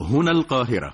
هنا القاهرة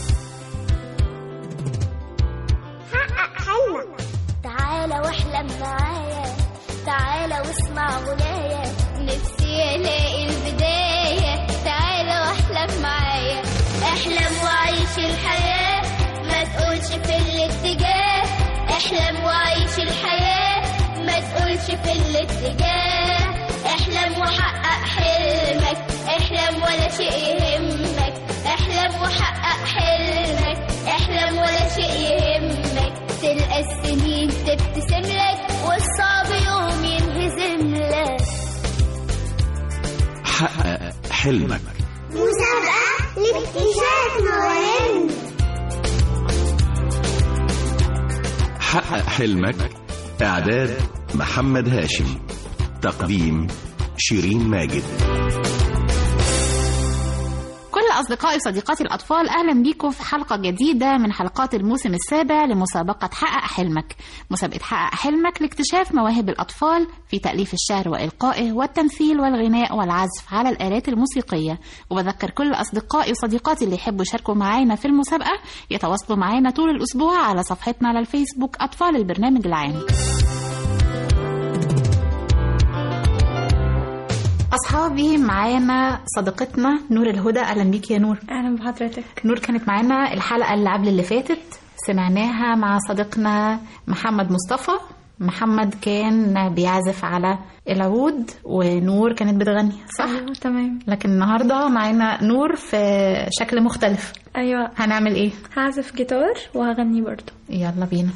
حقق حلمك تعالى واحلم معايا تعالى واسمع غنايا نفسي الاقي البداية تعالى واحلم معايا احلم وعيش الحياة ما تقولش في الاتجاه احلم وعيش الحياة ما تقولش في الاتجاه احلم وحقق حلمك احلم ولا شيء يهمك احلم وحقق حلمك احلم ولا شيء يهمك تلقى السنين تبتسم لك والصعب يوم ينهزم لك حقق حلمك مسابقة لاكتشاف مواهب حقق حلمك إعداد محمد هاشم تقديم شيرين ماجد كل أصدقائي وصديقاتي الأطفال أهلا بيكم في حلقة جديدة من حلقات الموسم السابع لمسابقة حقق حلمك مسابقة حقق حلمك لاكتشاف مواهب الأطفال في تأليف الشعر وإلقائه والتمثيل والغناء والعزف على الآلات الموسيقية وبذكر كل أصدقائي وصديقاتي اللي يحبوا يشاركوا معانا في المسابقة يتواصلوا معانا طول الأسبوع على صفحتنا على الفيسبوك أطفال البرنامج العام أصحابي معانا صديقتنا نور الهدى أهلا بيك يا نور اهلا بحضرتك نور كانت معانا الحلقة اللي قبل اللي فاتت سمعناها مع صديقنا محمد مصطفى محمد كان بيعزف على العود ونور كانت بتغني صح؟ ايوه تمام لكن النهاردة معانا نور في شكل مختلف ايوه هنعمل ايه؟ هعزف جيتار وهغني برضو يلا بينا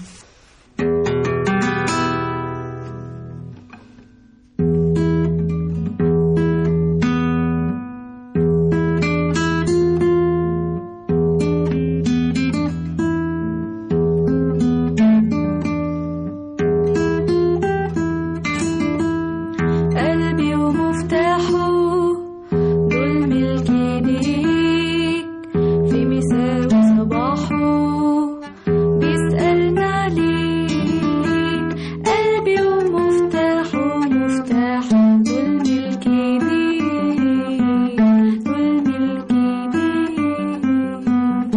قلبي ومفتاحه دول ملكي ليك في مساء وصباحه بيسألني عليك قلبي ومفتاحه مفتاحه دول ملكي ليك دول ملكي ليك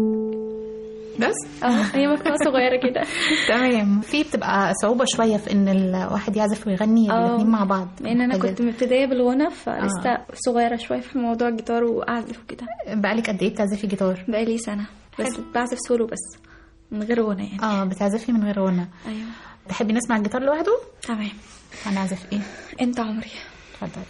بس؟ اه هي مكتبة صغيرة كده تمام في بتبقى صعوبة شوية في إن الواحد يعزف ويغني اه. الاتنين مع بعض لان انا كنت مبتدئه بالغنى فلسه آه. صغيره شويه في موضوع الجيتار واعزف وكده بقالك قد إيه بتعزفي جيتار؟ بقالي سنه بس بعزف سولو بس من غير غنى يعني اه بتعزفي من غير غنى ايوه تحبي نسمع الجيتار لوحده؟ تمام هنعزف ايه؟ انت عمري اتفضلي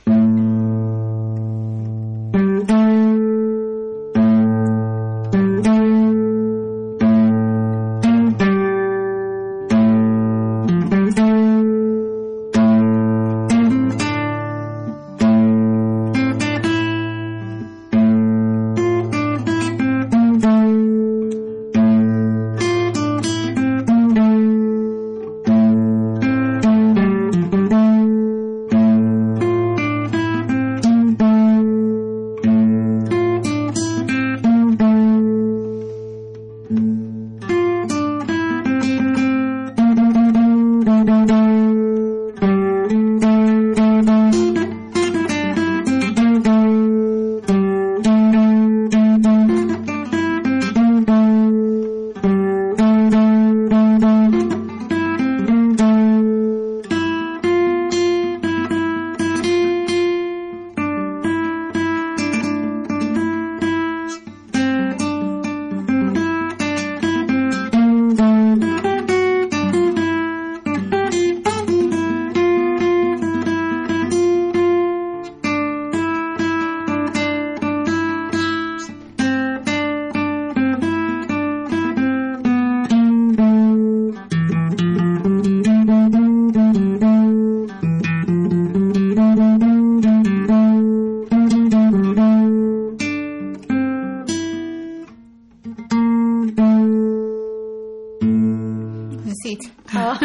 نسيتي اه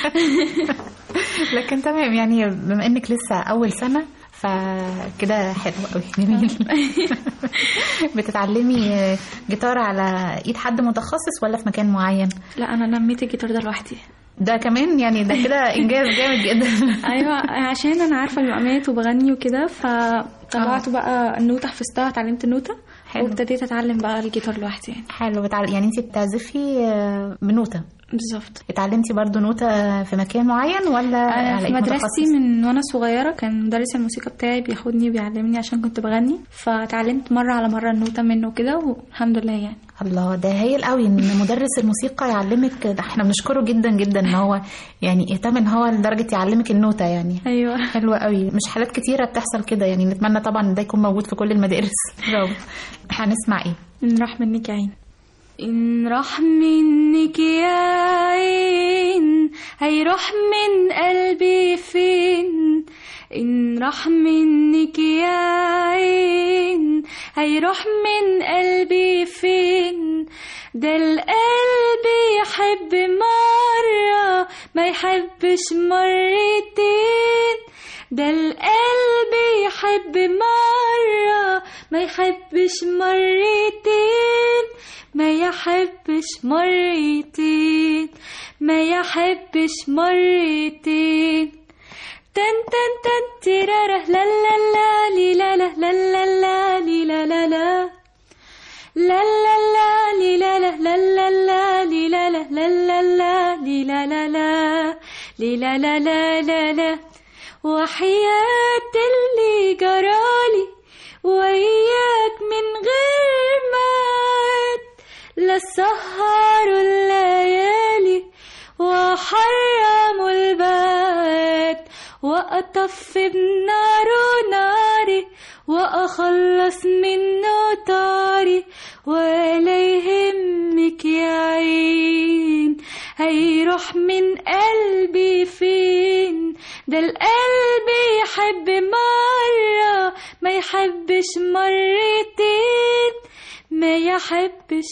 لكن تمام يعني بما انك لسه اول سنه فكده حلو قوي جميل بتتعلمي جيتار على ايد حد متخصص ولا في مكان معين لا انا نميت الجيتار ده لوحدي ده كمان يعني ده كده انجاز جامد جدا ايوه عشان انا عارفه المقامات وبغني وكده فطلعت بقى النوته حفظتها اتعلمت النوته حلو وابتديت اتعلم بقى الجيتار لوحدي يعني حلو بتعل... يعني انت بتعزفي آه، بنوتة بالظبط اتعلمتي برضو نوتة في مكان معين ولا انا على في إيد مدرستي متخصص؟ من وانا صغيره كان مدرس الموسيقى بتاعي بياخدني وبيعلمني عشان كنت بغني فتعلمت مره على مره النوته منه كده والحمد لله يعني الله ده هايل قوي ان مدرس الموسيقى يعلمك ده احنا بنشكره جدا جدا ان هو يعني اهتم ان هو لدرجه يعلمك النوتة يعني ايوه حلوة قوي مش حالات كتيرة بتحصل كده يعني نتمنى طبعا ان ده يكون موجود في كل المدارس برافو هنسمع ايه إن راح منك يا عين إن راح منك يا عين هيروح من قلبي فين إن راح منك يا عين هيروح من قلبي فين ده القلب يحب مرة ما يحبش مرتين ده القلب يحب مرة ما يحبش مرتين ما يحبش مرتين ما يحبش مرتين تن تن تن تيرارا لا لا لا لي لا لا لا لا لا لي لا لا لا لا لا لا لي لا لا لا لا لا لي لا لا لا لا لا لي لا لا لا لي لا لا لا لا لا وحياة اللي جرالي وياك من غير مات لا سهروا الليالي وحرموا البات وأطفي بنار ناري وأخلص منه طاري ولا يهمك يا عين هيروح من قلبي فين ده القلب يحب مرة ما يحبش مرتين ما يحبش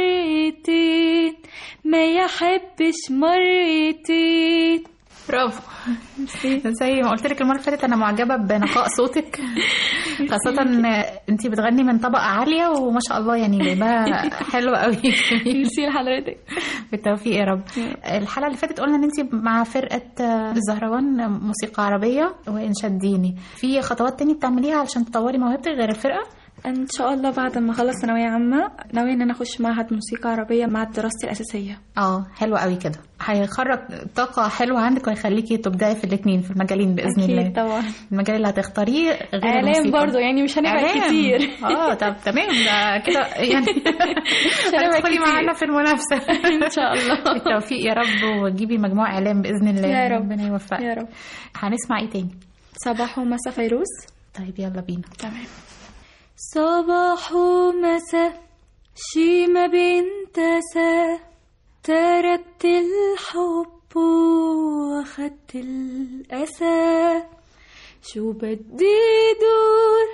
مرتين ما يحبش مرتين برافو زي ما قلت لك المره اللي فاتت انا معجبه بنقاء صوتك خاصه انت بتغني من طبقه عاليه وما شاء الله يعني جايباها حلوه قوي ميرسي لحضرتك بالتوفيق يا رب الحلقه اللي فاتت قلنا ان انت مع فرقه الزهروان موسيقى عربيه وانشاد ديني في خطوات تاني بتعمليها علشان تطوري موهبتك غير الفرقه ان شاء الله بعد ما اخلص ثانويه عامه ناويه ان انا اخش معهد موسيقى عربيه مع دراستي الاساسيه اه حلوه قوي كده هيخرج طاقه حلوه عندك ويخليكي تبدعي في الاثنين في المجالين باذن الله اكيد طبعا المجال اللي هتختاريه غير اعلام الموسيقى. برضو يعني مش هنبعد إعلام. كتير اه طب تمام ده كده يعني هنبعد هتدخلي كتير. معانا في المنافسه ان شاء الله بالتوفيق يا رب وتجيبي مجموع اعلام باذن الله يا رب. ربنا يوفقك يا رب هنسمع ايه تاني صباح ومساء فيروز طيب يلا بينا تمام صباح ومساء شي ما بينتسى تركت الحب واخدت الأسى شو بدي دور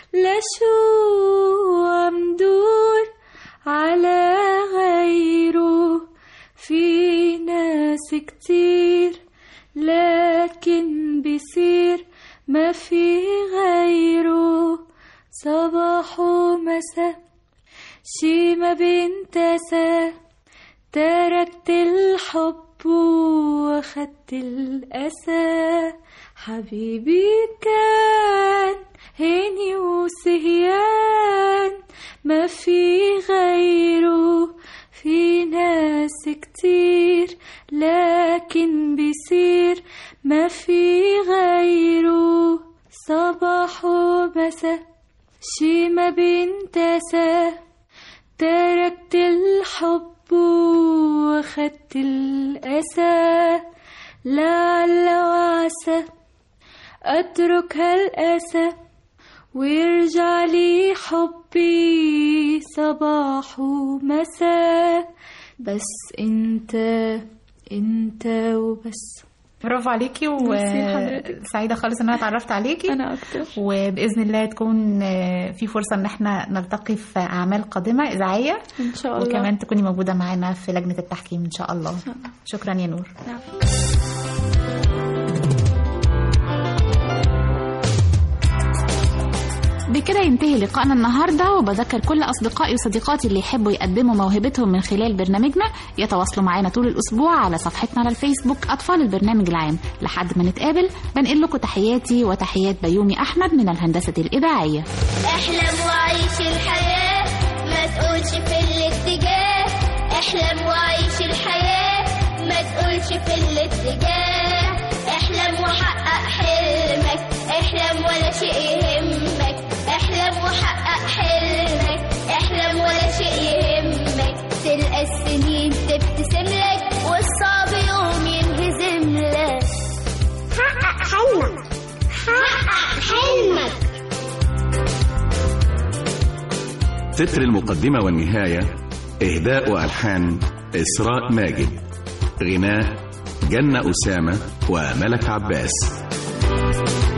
لشو عم دور على غيره في ناس كتير لكن بيصير ما في غيره صباح ومساء شي ما بينتسى تركت الحب واخدت الأسى حبيبي كان هيني وسهيان ما في غيره في ناس كتير لكن بيصير ما في غيره صباح ومساء شي ما بينتسى تركت الحب واخدت الأسى لعل وعسى أترك هالأسى ويرجع لي حبي صباح ومساء بس انت انت وبس برافو عليكي ميرسي لحضرتك. وسعيده خالص ان انا اتعرفت عليكي انا اكتر وباذن الله تكون آه، في فرصه ان احنا نلتقي في اعمال قادمه اذاعيه ان شاء الله وكمان تكوني موجوده معانا في لجنه التحكيم ان شاء الله شكرا يا نور العفو. بكده ينتهي لقائنا النهارده وبذكر كل اصدقائي وصديقاتي اللي يحبوا يقدموا موهبتهم من خلال برنامجنا يتواصلوا معانا طول الاسبوع على صفحتنا على الفيسبوك اطفال البرنامج العام لحد ما نتقابل بنقل لكم تحياتي وتحيات بيومي احمد من الهندسه الاذاعيه احلم وعيش الحياة الاتجاه احلم وعيش الحياة ما تقولش في الاتجاه احلم وحقق حلمك احلم ولا شيء يهمك احلم وحقق حلمك احلم ولا شيء يهمك تلقى السنين تبتسم لك والصعب يوم ينهزم لك حقق حلمك حقق حلمك تتر المقدمة والنهاية إهداء وألحان إسراء ماجد غناء جنة أسامة وملك عباس